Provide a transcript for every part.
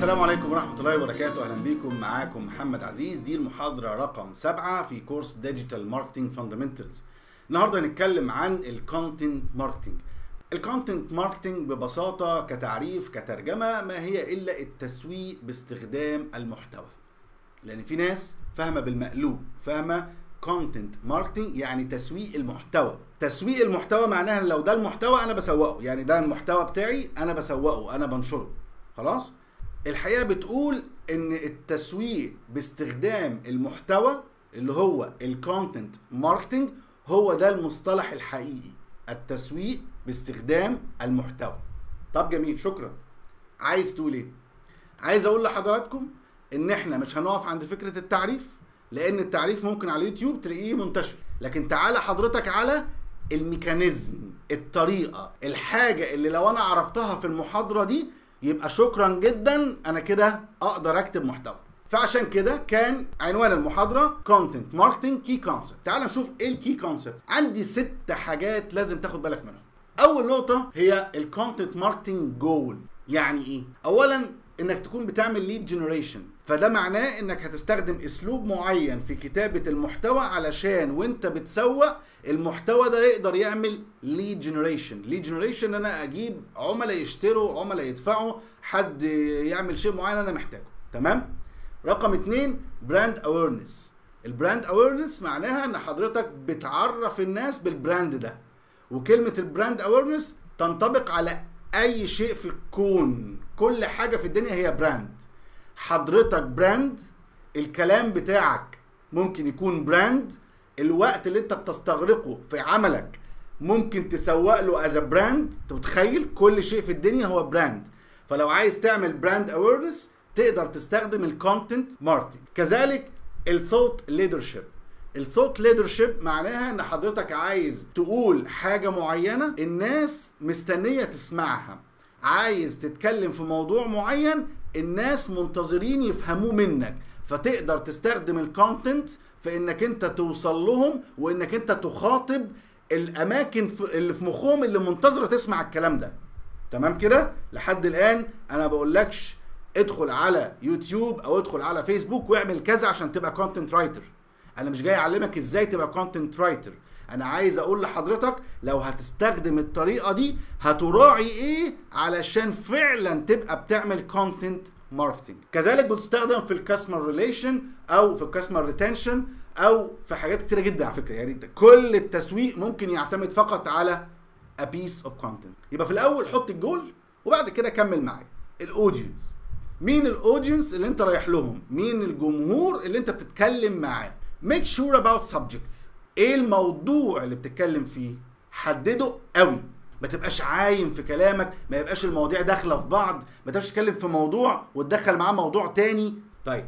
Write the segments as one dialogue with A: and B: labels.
A: السلام عليكم ورحمة الله وبركاته أهلا بكم معاكم محمد عزيز دي المحاضرة رقم سبعة في كورس ديجيتال ماركتنج فاندامنتالز النهاردة هنتكلم عن الكونتنت ماركتنج الكونتنت ماركتنج ببساطة كتعريف كترجمة ما هي إلا التسويق باستخدام المحتوى لأن في ناس فاهمة بالمقلوب فاهمة كونتنت ماركتنج يعني تسويق المحتوى تسويق المحتوى معناها لو ده المحتوى انا بسوقه يعني ده المحتوى بتاعي انا بسوقه انا بنشره خلاص الحقيقه بتقول ان التسويق باستخدام المحتوى اللي هو الكونتنت ماركتنج هو ده المصطلح الحقيقي التسويق باستخدام المحتوى طب جميل شكرا عايز تقول ايه عايز اقول لحضراتكم ان احنا مش هنقف عند فكره التعريف لان التعريف ممكن على اليوتيوب تلاقيه منتشر لكن تعالى حضرتك على الميكانيزم الطريقه الحاجه اللي لو انا عرفتها في المحاضره دي يبقى شكرا جدا انا كده اقدر اكتب محتوى فعشان كده كان عنوان المحاضره كونتنت ماركتنج كي كونسبت تعال نشوف ايه الكي كونسبت عندي ست حاجات لازم تاخد بالك منهم اول نقطه هي الكونتنت ماركتنج جول يعني ايه اولا انك تكون بتعمل ليد جنريشن فده معناه انك هتستخدم اسلوب معين في كتابة المحتوى علشان وانت بتسوق المحتوى ده يقدر يعمل ليد جنريشن ليد جنريشن انا اجيب عملاء يشتروا عملاء يدفعوا حد يعمل شيء معين انا محتاجه تمام رقم اتنين براند اويرنس البراند اويرنس معناها ان حضرتك بتعرف الناس بالبراند ده وكلمة البراند اويرنس تنطبق على اي شيء في الكون كل حاجة في الدنيا هي براند حضرتك براند الكلام بتاعك ممكن يكون براند الوقت اللي انت بتستغرقه في عملك ممكن تسوق له از براند انت متخيل كل شيء في الدنيا هو براند فلو عايز تعمل براند اويرنس تقدر تستخدم الكونتنت ماركتنج كذلك الصوت ليدرشيب الصوت ليدرشيب معناها ان حضرتك عايز تقول حاجه معينه الناس مستنيه تسمعها عايز تتكلم في موضوع معين الناس منتظرين يفهموه منك فتقدر تستخدم الكونتنت في انك انت توصل لهم وانك انت تخاطب الاماكن اللي في مخهم اللي منتظره تسمع الكلام ده تمام كده لحد الان انا بقولكش ادخل على يوتيوب او ادخل على فيسبوك واعمل كذا عشان تبقى كونتنت رايتر انا مش جاي اعلمك ازاي تبقى كونتنت رايتر انا عايز اقول لحضرتك لو هتستخدم الطريقه دي هتراعي ايه علشان فعلا تبقى بتعمل كونتنت ماركتنج كذلك بتستخدم في الكاستمر ريليشن او في الكاستمر ريتنشن او في حاجات كتيره جدا على فكره يعني كل التسويق ممكن يعتمد فقط على a piece of content يبقى في الاول حط الجول وبعد كده كمل معايا الاودينس مين الاودينس اللي انت رايح لهم مين الجمهور اللي انت بتتكلم معاه make sure about subjects ايه الموضوع اللي بتتكلم فيه حدده قوي ما تبقاش عايم في كلامك ما يبقاش المواضيع داخله في بعض ما تبقاش تتكلم في موضوع وتدخل معاه موضوع تاني طيب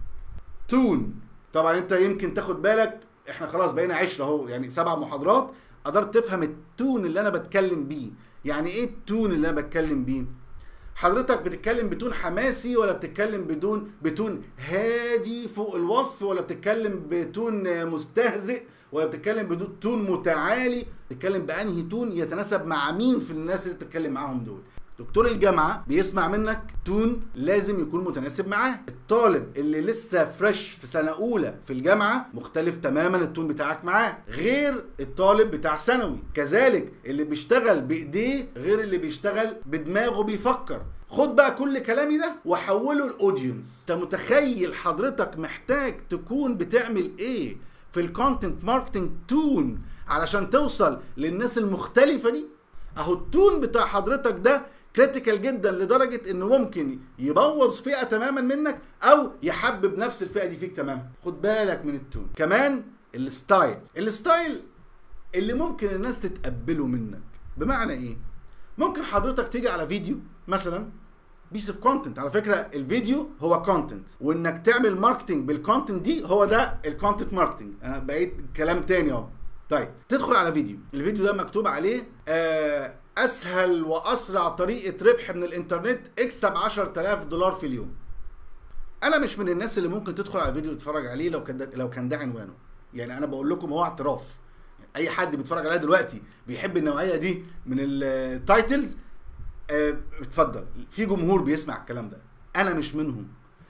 A: تون طبعا انت يمكن تاخد بالك احنا خلاص بقينا عشرة اهو يعني سبع محاضرات قدرت تفهم التون اللي انا بتكلم بيه يعني ايه التون اللي انا بتكلم بيه حضرتك بتتكلم بتون حماسي ولا بتتكلم بدون بتون هادي فوق الوصف ولا بتتكلم بتون مستهزئ ولا بتتكلم بدون تون متعالي بتتكلم بانهي تون يتناسب مع مين في الناس اللي بتتكلم معاهم دول دكتور الجامعة بيسمع منك تون لازم يكون متناسب معاه الطالب اللي لسه فريش في سنة أولى في الجامعة مختلف تماما التون بتاعك معاه غير الطالب بتاع ثانوي كذلك اللي بيشتغل بإيديه غير اللي بيشتغل بدماغه بيفكر خد بقى كل كلامي ده وحوله الاودينس انت متخيل حضرتك محتاج تكون بتعمل ايه في الكونتنت ماركتنج تون علشان توصل للناس المختلفه دي اهو التون بتاع حضرتك ده كريتيكال جدا لدرجه انه ممكن يبوظ فئه تماما منك او يحبب نفس الفئه دي فيك تماما خد بالك من التون كمان الستايل الستايل اللي ممكن الناس تتقبله منك بمعنى ايه ممكن حضرتك تيجي على فيديو مثلا بيس اوف كونتنت على فكره الفيديو هو كونتنت وانك تعمل ماركتنج بالكونتنت دي هو ده الكونتنت ماركتنج انا بقيت كلام تاني اهو طيب تدخل على فيديو الفيديو ده مكتوب عليه آه اسهل واسرع طريقه ربح من الانترنت اكسب 10000 دولار في اليوم انا مش من الناس اللي ممكن تدخل على فيديو تتفرج عليه لو كان ده لو كان ده عنوانه يعني انا بقول لكم هو اعتراف اي حد بيتفرج عليها دلوقتي بيحب النوعيه دي من التايتلز اتفضل في جمهور بيسمع الكلام ده انا مش منهم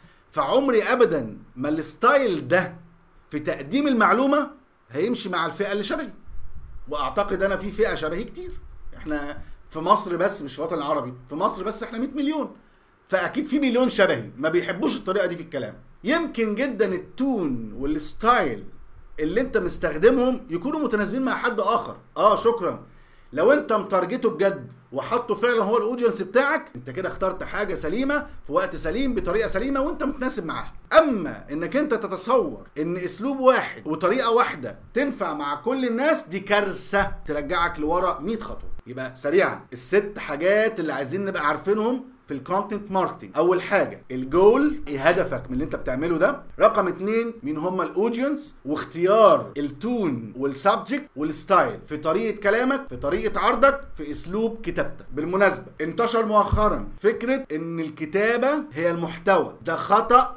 A: فعمري ابدا ما الستايل ده في تقديم المعلومه هيمشي مع الفئه اللي شبهي واعتقد انا في فئه شبهي كتير احنا في مصر بس مش في الوطن العربي في مصر بس احنا 100 مليون فاكيد في مليون شبهي ما بيحبوش الطريقه دي في الكلام يمكن جدا التون والستايل اللي انت مستخدمهم يكونوا متناسبين مع حد اخر اه شكرا لو انت متارجته بجد وحطه فعلا هو الاودينس بتاعك انت كده اخترت حاجه سليمه في وقت سليم بطريقه سليمه وانت متناسب معاها اما انك انت تتصور ان اسلوب واحد وطريقه واحده تنفع مع كل الناس دي كارثه ترجعك لورا 100 خطوه يبقى سريعا الست حاجات اللي عايزين نبقى عارفينهم في الكونتنت ماركتنج اول حاجه الجول ايه هدفك من اللي انت بتعمله ده رقم اتنين مين هم الاودينس واختيار التون والسبجكت والستايل في طريقه كلامك في طريقه عرضك في اسلوب كتابتك بالمناسبه انتشر مؤخرا فكره ان الكتابه هي المحتوى ده خطا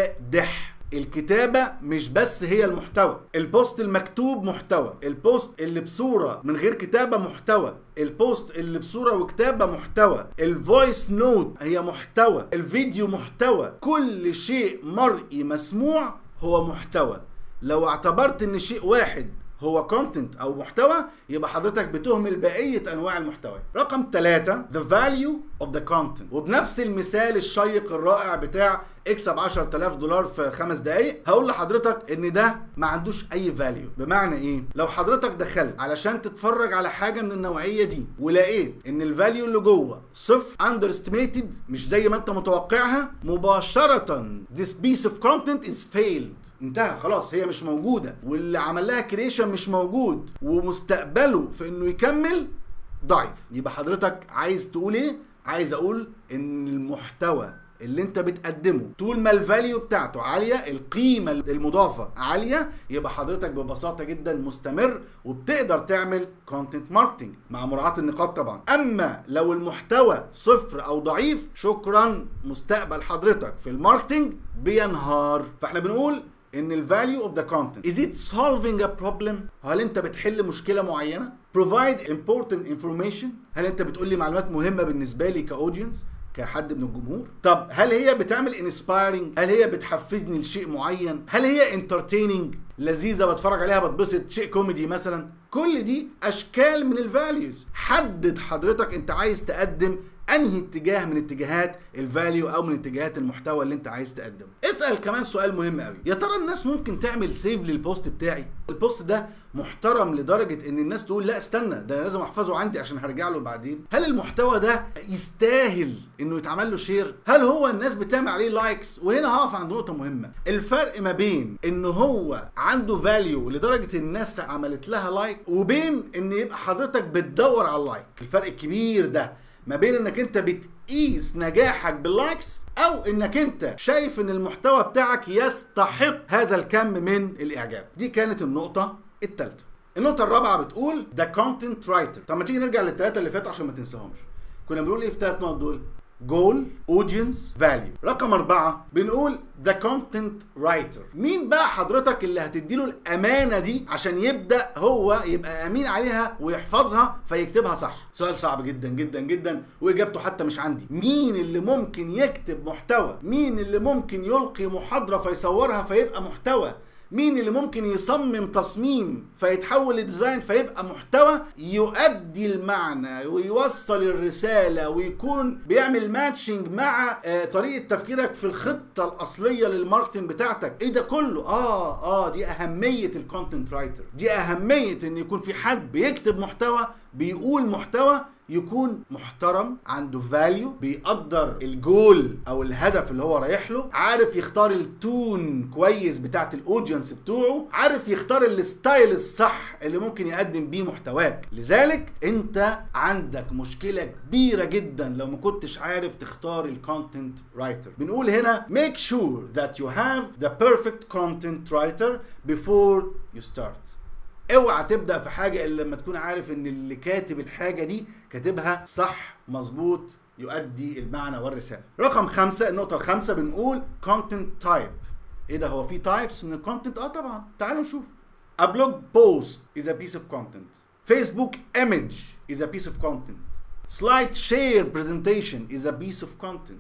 A: فادح الكتابة مش بس هي المحتوى البوست المكتوب محتوى البوست اللي بصورة من غير كتابة محتوى البوست اللي بصورة وكتابة محتوى الفويس نوت هي محتوى الفيديو محتوى كل شيء مرئي مسموع هو محتوى لو اعتبرت ان شيء واحد هو كونتنت او محتوى يبقى حضرتك بتهمل بقيه انواع المحتوى رقم ثلاثة the value of the content وبنفس المثال الشيق الرائع بتاع اكسب 10000 دولار في خمس دقايق هقول لحضرتك ان ده ما عندوش اي فاليو بمعنى ايه لو حضرتك دخلت علشان تتفرج على حاجه من النوعيه دي ولقيت ان الفاليو اللي جوه صفر اندر استيميتد مش زي ما انت متوقعها مباشره this piece of content is failed انتهى خلاص هي مش موجوده واللي عمل لها كريشن مش موجود ومستقبله في انه يكمل ضعيف يبقى حضرتك عايز تقول ايه عايز اقول ان المحتوى اللي انت بتقدمه طول ما الفاليو بتاعته عاليه القيمه المضافه عاليه يبقى حضرتك ببساطه جدا مستمر وبتقدر تعمل كونتنت ماركتنج مع مراعاه النقاط طبعا اما لو المحتوى صفر او ضعيف شكرا مستقبل حضرتك في الماركتنج بينهار فاحنا بنقول ان الفاليو اوف ذا كونتنت از ات سولفينج ا بروبلم هل انت بتحل مشكله معينه provide important information هل انت بتقول لي معلومات مهمه بالنسبه لي كاودينس كحد من الجمهور طب هل هي بتعمل انسبايرنج هل هي بتحفزني لشيء معين هل هي انترتيننج لذيذه بتفرج عليها بتبسط شيء كوميدي مثلا كل دي اشكال من الفاليوز حدد حضرتك انت عايز تقدم انهي اتجاه من اتجاهات الفاليو او من اتجاهات المحتوى اللي انت عايز تقدمه اسال كمان سؤال مهم قوي يا ترى الناس ممكن تعمل سيف للبوست بتاعي البوست ده محترم لدرجه ان الناس تقول لا استنى ده انا لازم احفظه عندي عشان هرجع له بعدين هل المحتوى ده يستاهل انه يتعمل له شير هل هو الناس بتعمل عليه لايكس وهنا هقف عند نقطه مهمه الفرق ما بين ان هو عنده فاليو لدرجه الناس عملت لها لايك وبين ان يبقى حضرتك بتدور على اللايك الفرق الكبير ده ما بين انك انت بتقيس نجاحك باللايكس او انك انت شايف ان المحتوى بتاعك يستحق هذا الكم من الاعجاب دي كانت النقطه الثالثه النقطه الرابعه بتقول ذا كونتنت رايتر طب ما تيجي نرجع للثلاثه اللي فاتوا عشان ما تنساهمش كنا بنقول ايه في الثلاث نقط دول جول اودينس فاليو رقم أربعة بنقول ذا كونتنت رايتر مين بقى حضرتك اللي هتديله الأمانة دي عشان يبدأ هو يبقى أمين عليها ويحفظها فيكتبها صح سؤال صعب جدا جدا جدا وإجابته حتى مش عندي مين اللي ممكن يكتب محتوى مين اللي ممكن يلقي محاضرة فيصورها فيبقى محتوى مين اللي ممكن يصمم تصميم فيتحول لديزاين فيبقى محتوى يؤدي المعنى ويوصل الرساله ويكون بيعمل ماتشنج مع آه طريقه تفكيرك في الخطه الاصليه للماركتنج بتاعتك ايه ده كله اه اه دي اهميه الكونتنت رايتر دي اهميه ان يكون في حد بيكتب محتوى بيقول محتوى يكون محترم عنده فاليو بيقدر الجول او الهدف اللي هو رايح له عارف يختار التون كويس بتاعت الاودينس بتوعه عارف يختار الستايل الصح اللي ممكن يقدم بيه محتواك لذلك انت عندك مشكله كبيره جدا لو ما كنتش عارف تختار الكونتنت رايتر بنقول هنا make sure that you have the perfect content writer before you start اوعى تبدا في حاجه الا لما تكون عارف ان اللي كاتب الحاجه دي كاتبها صح مظبوط يؤدي المعنى والرساله رقم خمسة النقطة الخامسة بنقول content type ايه ده هو في تايبس من الكونتنت اه طبعا تعالوا نشوف A blog post is a piece of content Facebook image is a piece of content Slide share presentation is a piece of content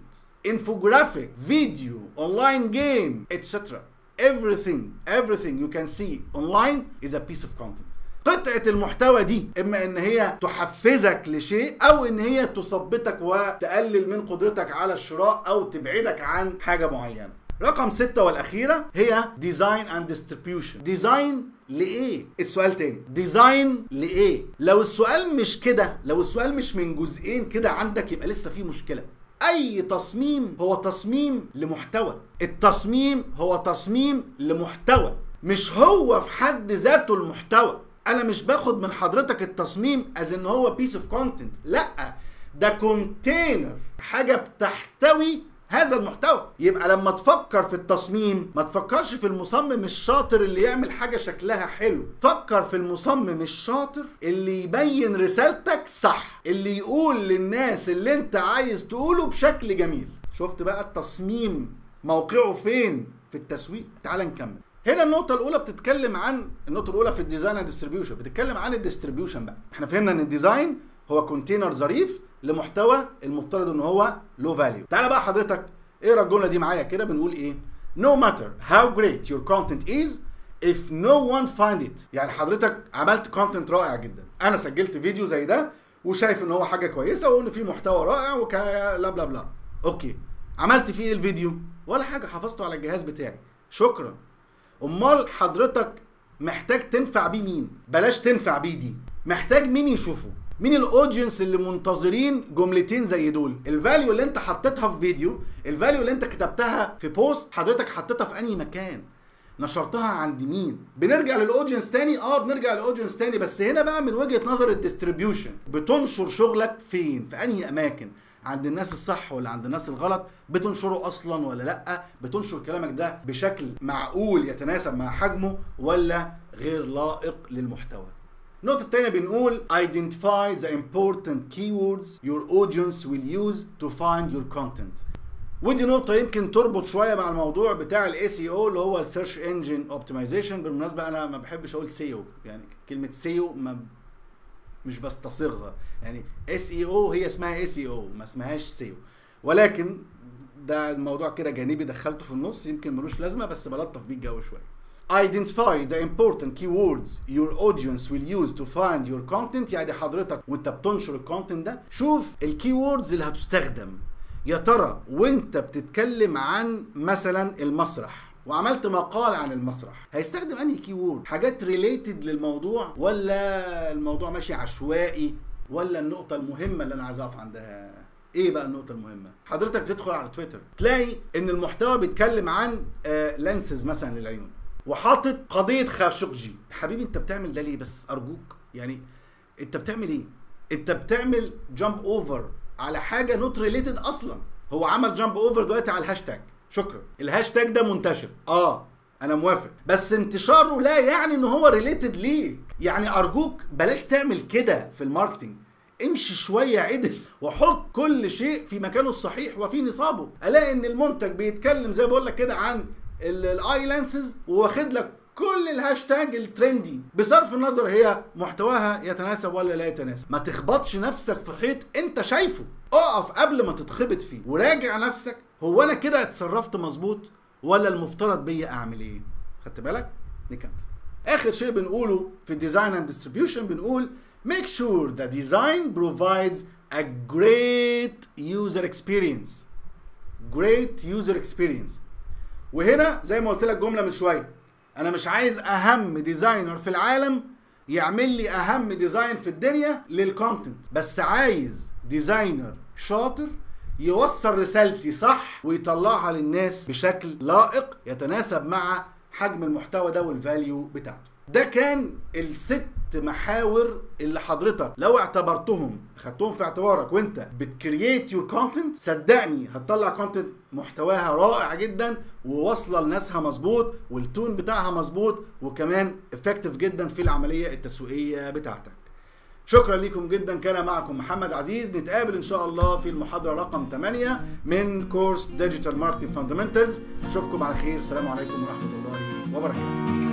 A: infographic video online game etc everything everything you can see online is a piece of content قطعة المحتوى دي اما ان هي تحفزك لشيء او ان هي تثبتك وتقلل من قدرتك على الشراء او تبعدك عن حاجة معينة رقم ستة والأخيرة هي ديزاين اند ديستريبيوشن ديزاين لإيه؟ السؤال تاني ديزاين لإيه؟ لو السؤال مش كده لو السؤال مش من جزئين كده عندك يبقى لسه في مشكلة اي تصميم هو تصميم لمحتوى التصميم هو تصميم لمحتوى مش هو في حد ذاته المحتوى انا مش باخد من حضرتك التصميم از ان هو بيس اوف كونتنت لا ده كونتينر حاجه بتحتوي هذا المحتوى يبقى لما تفكر في التصميم ما تفكرش في المصمم الشاطر اللي يعمل حاجة شكلها حلو فكر في المصمم الشاطر اللي يبين رسالتك صح اللي يقول للناس اللي انت عايز تقوله بشكل جميل شفت بقى التصميم موقعه فين في التسويق تعال نكمل هنا النقطة الأولى بتتكلم عن النقطة الأولى في الديزاين اند ديستريبيوشن بتتكلم عن الديستريبيوشن بقى احنا فهمنا ان الديزاين هو كونتينر ظريف لمحتوى المفترض ان هو لو فاليو تعالى بقى حضرتك اقرا الجمله دي معايا كده بنقول ايه no matter how great your content is if no one find it يعني حضرتك عملت كونتنت رائع جدا انا سجلت فيديو زي ده وشايف ان هو حاجه كويسه وان فيه محتوى رائع وك لا بلا بلا اوكي عملت فيه ايه الفيديو ولا حاجه حفظته على الجهاز بتاعي شكرا امال حضرتك محتاج تنفع بيه مين بلاش تنفع بيه دي محتاج مين يشوفه مين الاودينس اللي منتظرين جملتين زي دول الفاليو اللي انت حطيتها في فيديو الفاليو اللي انت كتبتها في بوست حضرتك حطيتها في انهي مكان نشرتها عند مين بنرجع للاودينس تاني اه بنرجع للاودينس تاني بس هنا بقى من وجهه نظر الديستريبيوشن بتنشر شغلك فين في انهي اماكن عند الناس الصح ولا عند الناس الغلط بتنشره اصلا ولا لا بتنشر كلامك ده بشكل معقول يتناسب مع حجمه ولا غير لائق للمحتوى النقطة التانية بنقول identify the important keywords your audience will use to find your content ودي نقطة يمكن تربط شوية مع الموضوع بتاع الاي سي او اللي هو السيرش انجن اوبتمايزيشن بالمناسبة انا ما بحبش اقول سيو يعني كلمة سيو ما مش بستصيغها يعني اس اي او هي اسمها اس اي او ما اسمهاش سيو ولكن ده الموضوع كده جانبي دخلته في النص يمكن ملوش لازمة بس بلطف بيه الجو شوية identify the important keywords your audience will use to find your content يعني حضرتك وانت بتنشر الكونتنت ده شوف الكي ووردز اللي هتستخدم يا ترى وانت بتتكلم عن مثلا المسرح وعملت مقال عن المسرح هيستخدم انهي كي وورد حاجات ريليتد للموضوع ولا الموضوع ماشي عشوائي ولا النقطة المهمة اللي انا عايز اقف عندها ايه بقى النقطة المهمة؟ حضرتك تدخل على تويتر تلاقي ان المحتوى بيتكلم عن آه لانسز مثلا للعيون وحاطط قضيه خاشقجي حبيبي انت بتعمل ده ليه بس ارجوك يعني انت بتعمل ايه انت بتعمل جامب اوفر على حاجه نوت ريليتد اصلا هو عمل جامب اوفر دلوقتي على الهاشتاج شكرا الهاشتاج ده منتشر اه انا موافق بس انتشاره لا يعني ان هو ريليتد ليك يعني ارجوك بلاش تعمل كده في الماركتنج امشي شويه عدل وحط كل شيء في مكانه الصحيح وفي نصابه الاقي ان المنتج بيتكلم زي بقول لك كده عن الاي لانسز واخد لك كل الهاشتاج الترندي بصرف النظر هي محتواها يتناسب ولا لا يتناسب ما تخبطش نفسك في حيط انت شايفه اقف قبل ما تتخبط فيه وراجع نفسك هو انا كده اتصرفت مظبوط ولا المفترض بيا اعمل ايه خدت بالك نكمل اخر شيء بنقوله في الديزاين اند ديستريبيوشن بنقول make sure the design provides a great user experience great user experience وهنا زي ما قلت لك جمله من شويه انا مش عايز اهم ديزاينر في العالم يعمل لي اهم ديزاين في الدنيا للكونتنت بس عايز ديزاينر شاطر يوصل رسالتي صح ويطلعها للناس بشكل لائق يتناسب مع حجم المحتوى ده والفاليو بتاعته ده كان الست محاور اللي حضرتك لو اعتبرتهم خدتهم في اعتبارك وانت بتكرييت يور كونتنت صدقني هتطلع كونتنت محتواها رائع جدا وواصله لناسها مظبوط والتون بتاعها مظبوط وكمان افكتيف جدا في العمليه التسويقيه بتاعتك شكرا لكم جدا كان معكم محمد عزيز نتقابل ان شاء الله في المحاضره رقم 8 من كورس ديجيتال ماركتنج فاندمنتالز اشوفكم على خير السلام عليكم ورحمه الله وبركاته